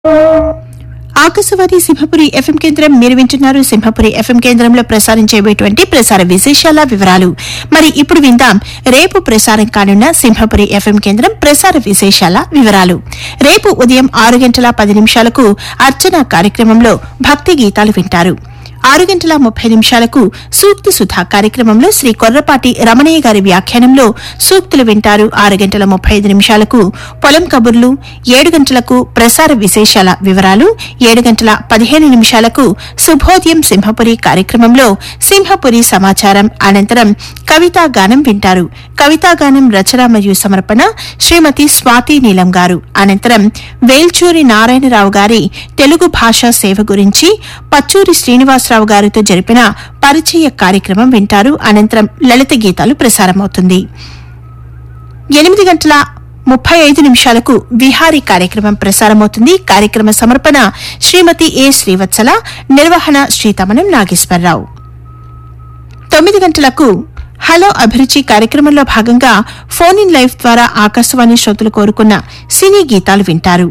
Akashvani Simhapuri FM కేంద్రం మీరు వింటున్నారు సింహపురి ఎఫ్ఎం కేంద్రంలో ప్రసారం చేయబోయేటువంటి ప్రసార విశేషాల వివరాలు మరి ఇప్పుడు విందాం రేపు ప్రసారం కానున్న సింహపురి ఎఫ్ఎం కేంద్రం ప్రసార విశేషాల వివరాలు రేపు ఉదయం ఆరు గంటల పది నిమిషాలకు అర్చన కార్యక్రమంలో భక్తి గీతాలు వింటారు ఆరు గంటల ముప్పై నిమిషాలకు సూక్తి సుధా కార్యక్రమంలో శ్రీ కొర్రపాటి రమణయ్య గారి వ్యాఖ్యానంలో సూక్తులు వింటారు ఆరు గంటల ముప్పై ఐదు నిమిషాలకు పొలం కబుర్లు ఏడు గంటలకు ప్రసార విశేషాల వివరాలు ఏడు గంటల పదిహేను నిమిషాలకు శుభోదయం సింహపురి కార్యక్రమంలో సింహపురి సమాచారం అనంతరం కవితా గానం వింటారు కవితా గానం రచన మరియు సమర్పణ శ్రీమతి స్వాతి నీలం గారు అనంతరం వేల్చూరి నారాయణరావు గారి తెలుగు భాషా సేవ గురించి పచ్చూరి శ్రీనివాసరావు గారితో జరిపిన పరిచయ కార్యక్రమం వింటారు అనంతరం లలిత గీతాలు ప్రసారమవుతుంది ఎనిమిది గంటల ముప్పై ఐదు నిమిషాలకు విహారీ కార్యక్రమం ప్రసారమవుతుంది కార్యక్రమ సమర్పణ శ్రీమతి ఏ శ్రీవత్సల నిర్వహణ శ్రీతమనం నాగేశ్వరరావు తొమ్మిది గంటలకు హలో అభిరుచి కార్యక్రమంలో భాగంగా ఫోన్ ఇన్ లైవ్ ద్వారా ఆకాశవాణి శ్రోతలు కోరుకున్న సినీ గీతాలు వింటారు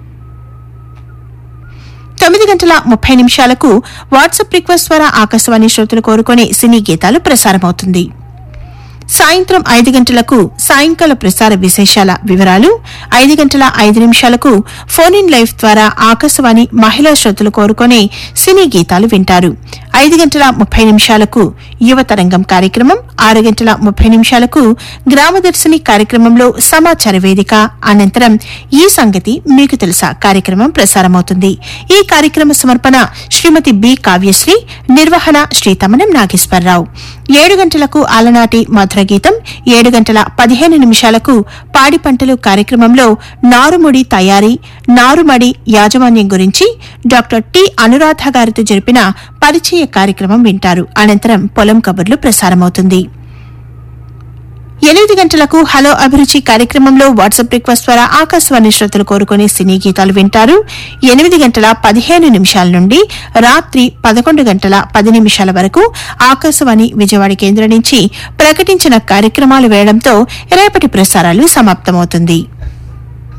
తొమ్మిది గంటల ముప్పై నిమిషాలకు వాట్సాప్ రిక్వెస్ట్ ద్వారా ఆకాశవాణి శ్రోతలు కోరుకునే సినీ గీతాలు ప్రసారమవుతుంది సాయంత్రం ఐదు గంటలకు సాయంకాల ప్రసార విశేషాల వివరాలు ఐదు గంటల ఐదు నిమిషాలకు ఫోన్ ఇన్ లైవ్ ద్వారా ఆకాశవాణి మహిళా శ్రోతలు కోరుకునే సినీ గీతాలు వింటారు ఐదు గంటల ముప్పై నిమిషాలకు యువతరంగం కార్యక్రమం ఆరు గంటల ముప్పై నిమిషాలకు గ్రామదర్శిని కార్యక్రమంలో సమాచార వేదిక అనంతరం ఈ సంగతి మీకు తెలుసా కార్యక్రమం ప్రసారమవుతుంది ఈ కార్యక్రమ సమర్పణ శ్రీమతి బి కావ్యశ్రీ నిర్వహణ శ్రీతమనం నాగేశ్వరరావు ఏడు గంటలకు అలనాటి మధుర గీతం ఏడు గంటల పదిహేను నిమిషాలకు పాడి పంటలు కార్యక్రమంలో నారుముడి తయారీ నారుమడి యాజమాన్యం గురించి డాక్టర్ టి అనురాధ గారితో జరిపిన పరిచయ కార్యక్రమం వింటారు అనంతరం పొలం కబుర్లు ప్రసారమవుతుంది ఎనిమిది గంటలకు హలో అభిరుచి కార్యక్రమంలో వాట్సాప్ రిక్వెస్ట్ ద్వారా ఆకాశవాణి శ్రోతలు కోరుకునే సినీ గీతాలు వింటారు ఎనిమిది గంటల పదిహేను నిమిషాల నుండి రాత్రి పదకొండు గంటల పది నిమిషాల వరకు ఆకాశవాణి విజయవాడ కేంద్రం నుంచి ప్రకటించిన కార్యక్రమాలు వేయడంతో రేపటి ప్రసారాలు సమాప్తమవుతుంది